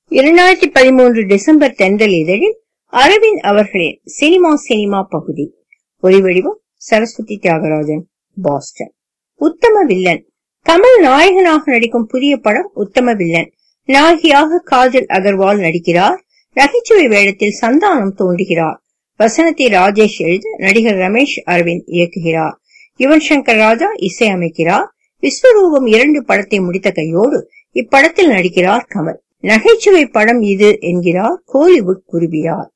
இரண்டாயிரத்தி பதிமூன்று டிசம்பர் தென்றல் இதழில் அரவிந்த் அவர்களின் சினிமா சினிமா பகுதி ஒலிவடிவம் சரஸ்வதி தியாகராஜன் பாஸ்டன் உத்தம வில்லன் கமல் நாயகனாக நடிக்கும் புதிய படம் உத்தம வில்லன் நாயகியாக காஜல் அகர்வால் நடிக்கிறார் நகைச்சுவை வேடத்தில் சந்தானம் தோன்றுகிறார் வசனத்தை ராஜேஷ் எழுத நடிகர் ரமேஷ் அரவிந்த் இயக்குகிறார் யுவன் சங்கர் ராஜா இசையமைக்கிறார் விஸ்வரூபம் இரண்டு படத்தை முடித்த கையோடு இப்படத்தில் நடிக்கிறார் கமல் நகைச்சுவை படம் இது என்கிறார் கோலிவுட் குருவியார்